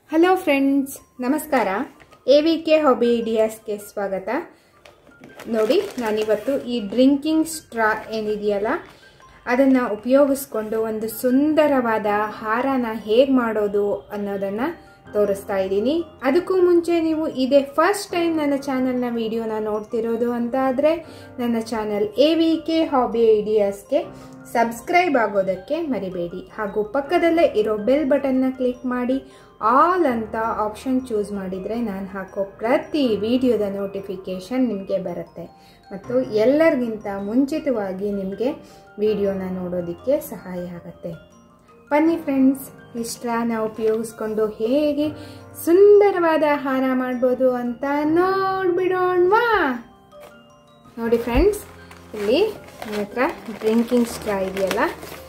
hello friends ನಮಸ್ಕಾರ A V K hobby ಐಡಿಯಾಸ್ಗೆ ಸ್ವಾಗತ ನೋಡಿ ನಾನಿವತ್ತು ಈ ಡ್ರಿಂಕಿಂಗ್ ಸ್ಟ್ರಾ ಏನಿದೆಯಲ್ಲ ಅದನ್ನು ಉಪಯೋಗಿಸ್ಕೊಂಡು ಒಂದು ಸುಂದರವಾದ ಹಾರನ ಹೇಗೆ ಮಾಡೋದು ಅನ್ನೋದನ್ನು ತೋರಿಸ್ತಾ ಇದ್ದೀನಿ ಅದಕ್ಕೂ ಮುಂಚೆ ನೀವು ಇದೇ ಫಸ್ಟ್ ಟೈಮ್ ನನ್ನ ಚಾನಲ್ನ ವಿಡಿಯೋನ ನೋಡ್ತಿರೋದು ಅಂತ ಆದರೆ ನನ್ನ channel A V K hobby ಐಡಿಯಾಸ್ಗೆ ಸಬ್ಸ್ಕ್ರೈಬ್ ಆಗೋದಕ್ಕೆ ಮರಿಬೇಡಿ ಹಾಗೂ ಪಕ್ಕದಲ್ಲೇ ಇರೋ ಬೆಲ್ ಬಟನ್ನ ಕ್ಲಿಕ್ ಮಾಡಿ ಆಲ್ ಅಂತ ಆಪ್ಷನ್ ಚೂಸ್ ಮಾಡಿದರೆ ನಾನು ಹಾಕೋ ಪ್ರತಿ ವಿಡಿಯೋದ ನೋಟಿಫಿಕೇಷನ್ ನಿಮಗೆ ಬರುತ್ತೆ ಮತ್ತು ಎಲ್ಲರಿಗಿಂತ ಮುಂಚಿತವಾಗಿ ನಿಮಗೆ ವಿಡಿಯೋನ ನೋಡೋದಕ್ಕೆ ಸಹಾಯ ಆಗುತ್ತೆ ಬನ್ನಿ ಫ್ರೆಂಡ್ಸ್ ಇಷ್ಟನ ಉಪಯೋಗಿಸ್ಕೊಂಡು ಹೇಗೆ ಸುಂದರವಾದ ಆಹಾರ ಮಾಡ್ಬೋದು ಅಂತ ನೋಡ್ಬಿಡೋಣವಾ ನೋಡಿ ಫ್ರೆಂಡ್ಸ್ ಇಲ್ಲಿ ನನ್ನ ಹತ್ರ ಡ್ರಿಂಕಿಂಗ್ ಸ್ಟ್ರಾ ಇದೆಯಲ್ಲ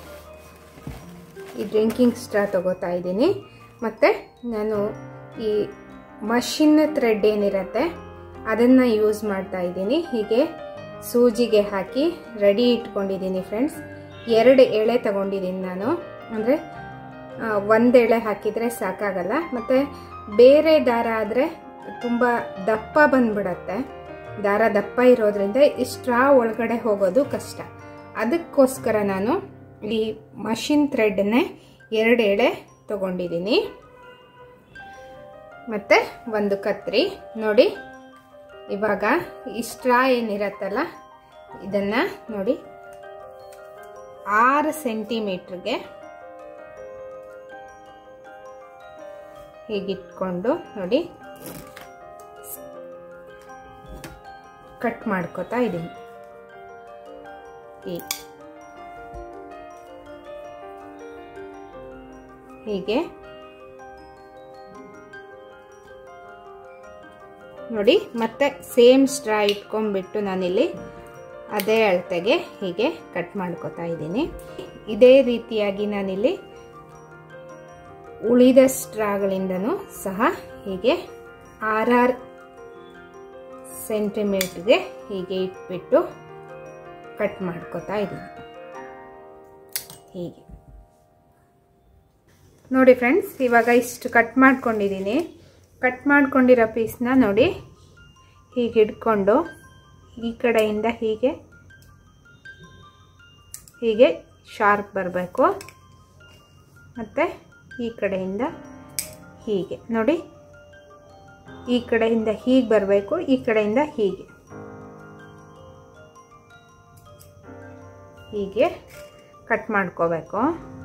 ಈ ಡ್ರಿಂಕಿಂಗ್ ಸ್ಟ್ರಾ ತಗೋತಾ ಇದ್ದೀನಿ ಮತ್ತು ನಾನು ಈ ಮಷಿನ್ ಥ್ರೆಡ್ ಏನಿರುತ್ತೆ ಅದನ್ನು ಯೂಸ್ ಮಾಡ್ತಾ ಇದ್ದೀನಿ ಹೀಗೆ ಸೂಜಿಗೆ ಹಾಕಿ ರೆಡಿ ಇಟ್ಕೊಂಡಿದ್ದೀನಿ ಫ್ರೆಂಡ್ಸ್ ಎರಡು ಎಳೆ ತಗೊಂಡಿದ್ದೀನಿ ನಾನು ಅಂದರೆ ಒಂದು ಎಳೆ ಹಾಕಿದರೆ ಸಾಕಾಗಲ್ಲ ಮತ್ತು ಬೇರೆ ದಾರ ಆದರೆ ತುಂಬ ದಪ್ಪ ಬಂದ್ಬಿಡತ್ತೆ ದಾರ ದಪ್ಪ ಇರೋದ್ರಿಂದ ಈ ಸ್ಟ್ರಾ ಒಳಗಡೆ ಹೋಗೋದು ಕಷ್ಟ ಅದಕ್ಕೋಸ್ಕರ ನಾನು ಈ ಮಷಿನ್ ಥ್ರೆಡ್ನೇ ಎರಡು ಎಳೆ ತಗೊಂಡಿದ್ದೀನಿ ಮತ್ತು ಒಂದು ಕತ್ರಿ ನೋಡಿ ಇವಾಗ ಈ ಸ್ಟ್ರಾ ಏನಿರತ್ತಲ್ಲ ಇದನ್ನು ನೋಡಿ ಆರು ಸೆಂಟಿಮೀಟ್ರಿಗೆ ಹೀಗಿಟ್ಕೊಂಡು ನೋಡಿ ಕಟ್ ಮಾಡ್ಕೋತಾ ಇದ್ದೀನಿ ಹೀಗೆ ನೋಡಿ ಮತ್ತೆ ಸೇಮ್ ಸ್ಟ್ರಾ ಇಟ್ಕೊಂಡ್ಬಿಟ್ಟು ನಾನಿಲ್ಲಿ ಅದೇ ಅಳತೆಗೆ ಹೀಗೆ ಕಟ್ ಮಾಡ್ಕೋತಾ ಇದ್ದೀನಿ ಇದೇ ರೀತಿಯಾಗಿ ನಾನಿಲ್ಲಿ ಉಳಿದ ಸ್ಟ್ರಾಗಳಿಂದನೂ ಸಹ ಹೀಗೆ ಆರಾರು ಸೆಂಟಿಮೀಟ್ರಿಗೆ ಹೀಗೆ ಇಟ್ಬಿಟ್ಟು ಕಟ್ ಮಾಡ್ಕೋತಾ ಇದ್ದೀನಿ ಹೀಗೆ ನೋಡಿ ಫ್ರೆಂಡ್ಸ್ ಇವಾಗ ಇಷ್ಟು ಕಟ್ ಮಾಡ್ಕೊಂಡಿದ್ದೀನಿ ಕಟ್ ಮಾಡ್ಕೊಂಡಿರೋ ಪೀಸ್ನ ನೋಡಿ ಹೀಗೆ ಇಟ್ಕೊಂಡು ಈ ಕಡೆಯಿಂದ ಹೀಗೆ ಹೀಗೆ ಶಾರ್ಪ್ ಬರಬೇಕು ಮತ್ತು ಈ ಕಡೆಯಿಂದ ಹೀಗೆ ನೋಡಿ ಈ ಕಡೆಯಿಂದ ಹೀಗೆ ಬರಬೇಕು ಈ ಕಡೆಯಿಂದ ಹೀಗೆ ಹೀಗೆ ಕಟ್ ಮಾಡ್ಕೋಬೇಕು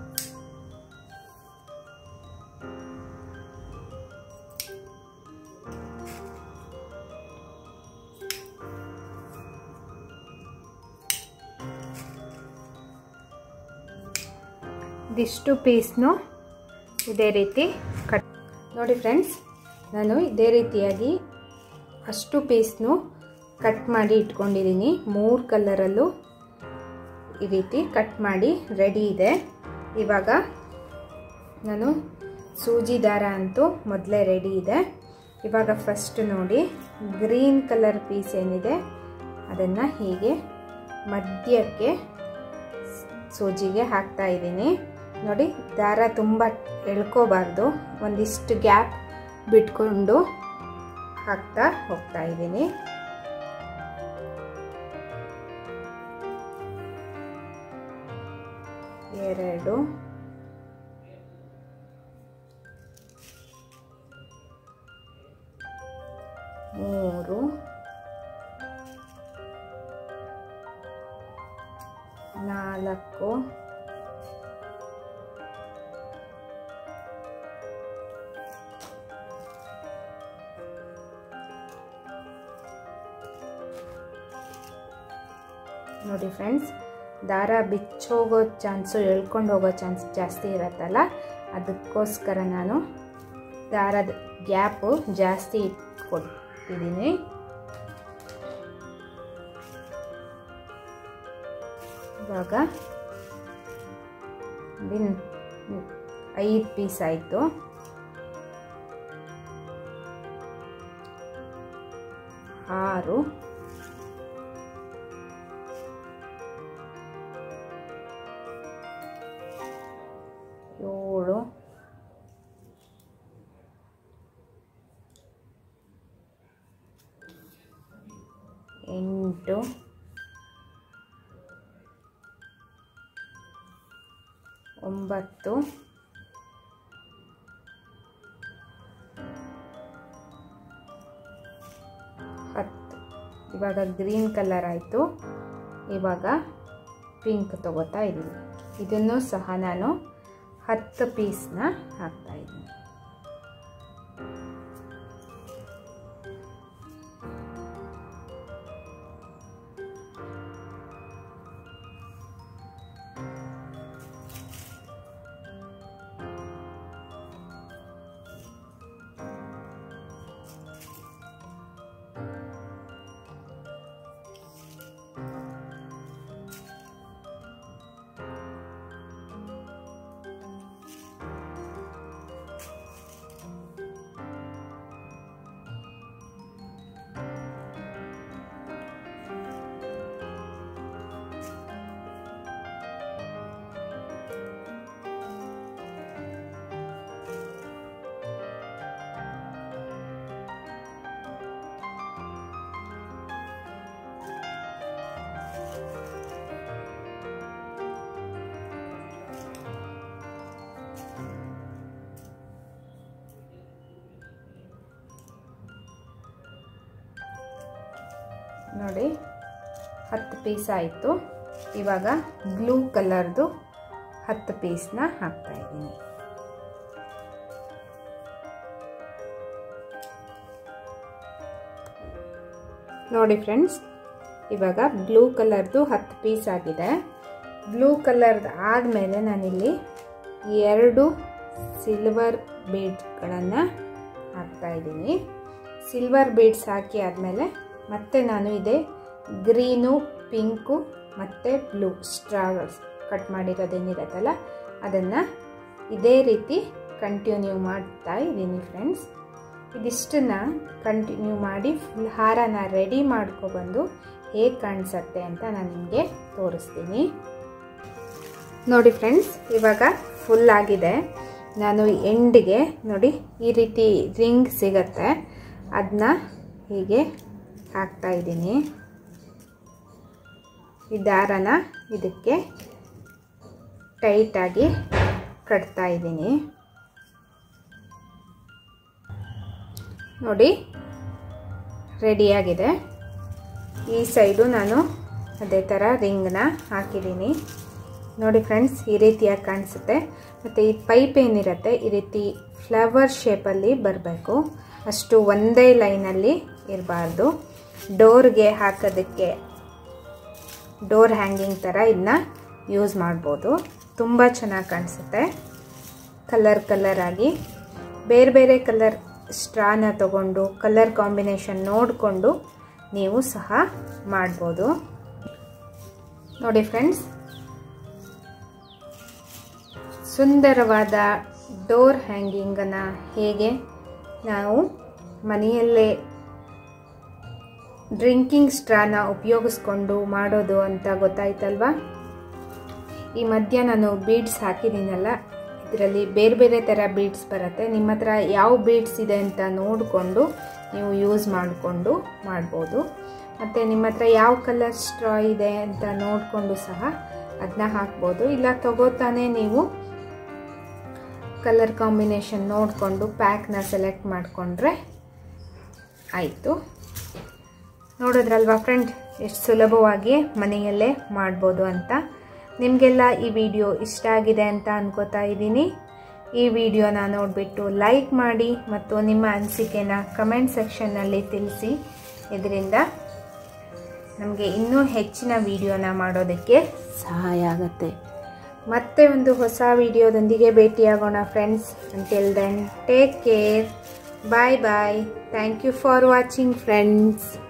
ಇದಿಷ್ಟು ಪೀಸ್ನು ಇದೇ ರೀತಿ ಕಟ್ ನೋಡಿ ಫ್ರೆಂಡ್ಸ್ ನಾನು ಇದೇ ರೀತಿಯಾಗಿ ಅಷ್ಟು ಪೀಸ್ನು ಕಟ್ ಮಾಡಿ ಇಟ್ಕೊಂಡಿದ್ದೀನಿ ಮೂರು ಕಲರಲ್ಲೂ ಈ ರೀತಿ ಕಟ್ ಮಾಡಿ ರೆಡಿ ಇದೆ ಇವಾಗ ನಾನು ಸೂಜಿ ದಾರ ಅಂತೂ ಮೊದಲೇ ರೆಡಿ ಇದೆ ಇವಾಗ ಫಸ್ಟ್ ನೋಡಿ ಗ್ರೀನ್ ಕಲರ್ ಪೀಸ್ ಏನಿದೆ ಅದನ್ನು ಹೀಗೆ ಮಧ್ಯಕ್ಕೆ ಸೂಜಿಗೆ ಹಾಕ್ತಾ ಇದ್ದೀನಿ ನೋಡಿ ದಾರ ತುಂಬ ಎಳ್ಕೋಬಾರ್ದು ಒಂದಿಷ್ಟು ಗ್ಯಾಪ್ ಬಿಟ್ಕೊಂಡು ಹಾಕ್ತಾ ಹೋಗ್ತಾ ಇದ್ದೀನಿ ಎರಡು ಮೂರು ನಾಲ್ಕು ನೋಡಿ ಫ್ರೆಂಡ್ಸ್ ದಾರ ಬಿಚ್ಚೋಗೋ ಚಾನ್ಸು ಎಳ್ಕೊಂಡು ಹೋಗೋ ಚಾನ್ಸ್ ಜಾಸ್ತಿ ಇರತ್ತಲ್ಲ ಅದಕ್ಕೋಸ್ಕರ ನಾನು ದಾರದ ಗ್ಯಾಪು ಜಾಸ್ತಿ ಇಟ್ಕೊಟ್ಟಿದ್ದೀನಿ ಇವಾಗ ಬಿನ್ ಐದು ಪೀಸ್ ಆಯಿತು ಆರು ಏಳು ಎಂಟು ಒಂಬತ್ತು ಹತ್ತು ಇವಾಗ ಗ್ರೀನ್ ಕಲರ್ ಆಯಿತು ಇವಾಗ ಪಿಂಕ್ ತಗೋತಾ ಇದ್ದೀನಿ ಇದನ್ನು ಸಹ ನಾನು ಹತ್ತು ಪೀಸ್ನ ಹಾಕ್ತಾ ಇದ್ದೀನಿ ನೋಡಿ ಹತ್ತು ಪೀಸ್ ಆಯಿತು ಇವಾಗ ಬ್ಲೂ ಕಲರ್ದು ಹತ್ತು ಪೀಸ್ನ ಹಾಕ್ತಾ ಇದ್ದೀನಿ ನೋಡಿ ಫ್ರೆಂಡ್ಸ್ ಇವಾಗ ಬ್ಲೂ ಕಲರ್ದು ಹತ್ತು ಪೀಸ್ ಆಗಿದೆ ಬ್ಲೂ ಕಲರ್ದು ಆದಮೇಲೆ ನಾನಿಲ್ಲಿ ಎರಡು ಸಿಲ್ವರ್ ಬೀಡ್ಸ್ಗಳನ್ನು ಹಾಕ್ತಾ ಇದ್ದೀನಿ ಸಿಲ್ವರ್ ಬೀಡ್ಸ್ ಹಾಕಿ ಆದಮೇಲೆ ಮತ್ತೆ ನಾನು ಇದೇ ಗ್ರೀನು ಪಿಂಕು ಮತ್ತು ಬ್ಲೂ ಸ್ಟ್ರಾಗಲ್ಸ್ ಕಟ್ ಮಾಡಿರೋದೇನಿರತ್ತಲ್ಲ ಅದನ್ನು ಇದೇ ರೀತಿ ಕಂಟಿನ್ಯೂ ಮಾಡ್ತಾ ಇದ್ದೀನಿ ಫ್ರೆಂಡ್ಸ್ ಇದಿಷ್ಟನ್ನ ಕಂಟಿನ್ಯೂ ಮಾಡಿ ಫುಲ್ ಹಾರನ ರೆಡಿ ಮಾಡ್ಕೊಬಂದು ಹೇಗೆ ಕಾಣಿಸತ್ತೆ ಅಂತ ನಾನು ನಿಮಗೆ ತೋರಿಸ್ತೀನಿ ನೋಡಿ ಫ್ರೆಂಡ್ಸ್ ಇವಾಗ ಫುಲ್ ಆಗಿದೆ ನಾನು ಎಂಡಿಗೆ ನೋಡಿ ಈ ರೀತಿ ರಿಂಗ್ ಸಿಗತ್ತೆ ಅದನ್ನ ಹೀಗೆ ಹಾಕ್ತಾ ಇದ್ದೀನಿ ಈ ದಾರನ ಇದಕ್ಕೆ ಟೈಟಾಗಿ ಕಟ್ತಾ ಇದ್ದೀನಿ ನೋಡಿ ರೆಡಿಯಾಗಿದೆ ಈ ಸೈಡು ನಾನು ಅದೇ ಥರ ರಿಂಗ್ನ ಹಾಕಿದ್ದೀನಿ ನೋಡಿ ಫ್ರೆಂಡ್ಸ್ ಈ ರೀತಿಯಾಗಿ ಕಾಣಿಸುತ್ತೆ ಮತ್ತು ಈ ಪೈಪ್ ಏನಿರುತ್ತೆ ಈ ರೀತಿ ಫ್ಲವರ್ ಶೇಪಲ್ಲಿ ಬರಬೇಕು ಅಷ್ಟು ಒಂದೇ ಲೈನಲ್ಲಿ ಇರಬಾರ್ದು ಡೋರ್ಗೆ ಹಾಕೋದಕ್ಕೆ ಡೋರ್ ಹ್ಯಾಂಗಿಂಗ್ ಥರ ಇದನ್ನ ಯೂಸ್ ಮಾಡ್ಬೋದು ತುಂಬ ಚೆನ್ನಾಗಿ ಕಾಣಿಸುತ್ತೆ ಕಲರ್ ಕಲರ್ ಆಗಿ ಬೇರೆ ಬೇರೆ ಕಲರ್ ಸ್ಟ್ರಾನ ತಗೊಂಡು ಕಲರ್ ಕಾಂಬಿನೇಷನ್ ನೋಡಿಕೊಂಡು ನೀವು ಸಹ ಮಾಡ್ಬೋದು ನೋಡಿ ಫ್ರೆಂಡ್ಸ್ ಸುಂದರವಾದ ಡೋರ್ ಹ್ಯಾಂಗಿಂಗನ್ನು ಹೇಗೆ ನಾವು ಮನೆಯಲ್ಲೇ ಡ್ರಿಂಕಿಂಗ್ ಸ್ಟ್ರಾನ ಉಪಯೋಗಿಸ್ಕೊಂಡು ಮಾಡೋದು ಅಂತ ಗೊತ್ತಾಯ್ತಲ್ವಾ ಈ ಮಧ್ಯ ನಾನು ಬೀಡ್ಸ್ ಹಾಕಿದ್ದೀನಲ್ಲ ಇದರಲ್ಲಿ ಬೇರೆ ಬೇರೆ ಥರ ಬೀಡ್ಸ್ ಬರುತ್ತೆ ನಿಮ್ಮ ಹತ್ರ ಯಾವ ಬೀಡ್ಸ್ ಇದೆ ಅಂತ ನೋಡಿಕೊಂಡು ನೀವು ಯೂಸ್ ಮಾಡಿಕೊಂಡು ಮಾಡ್ಬೋದು ಮತ್ತು ನಿಮ್ಮ ಹತ್ರ ಯಾವ ಕಲರ್ ಸ್ಟ್ರಾ ಇದೆ ಅಂತ ನೋಡಿಕೊಂಡು ಸಹ ಅದನ್ನ ಹಾಕ್ಬೋದು ಇಲ್ಲ ತಗೋತಾನೆ ನೀವು ಕಲರ್ ಕಾಂಬಿನೇಷನ್ ನೋಡಿಕೊಂಡು ಪ್ಯಾಕ್ನ ಸೆಲೆಕ್ಟ್ ಮಾಡಿಕೊಂಡ್ರೆ ಆಯಿತು ನೋಡಿದ್ರಲ್ವಾ ಫ್ರೆಂಡ್ ಎಷ್ಟು ಸುಲಭವಾಗಿ ಮನೆಯಲ್ಲೇ ಮಾಡ್ಬೋದು ಅಂತ ನಿಮಗೆಲ್ಲ ಈ ವಿಡಿಯೋ ಇಷ್ಟ ಆಗಿದೆ ಅಂತ ಅನ್ಕೋತಾ ಇದ್ದೀನಿ ಈ ವಿಡಿಯೋನ ನೋಡಿಬಿಟ್ಟು ಲೈಕ್ ಮಾಡಿ ಮತ್ತು ನಿಮ್ಮ ಅನಿಸಿಕೆನ ಕಮೆಂಟ್ ಸೆಕ್ಷನ್ನಲ್ಲಿ ತಿಳಿಸಿ ಇದರಿಂದ ನಮಗೆ ಇನ್ನೂ ಹೆಚ್ಚಿನ ವಿಡಿಯೋನ ಮಾಡೋದಕ್ಕೆ ಸಹಾಯ ಆಗುತ್ತೆ ಮತ್ತೆ ಒಂದು ಹೊಸ ವಿಡಿಯೋದೊಂದಿಗೆ ಭೇಟಿಯಾಗೋಣ friends until then take care bye bye thank you for watching friends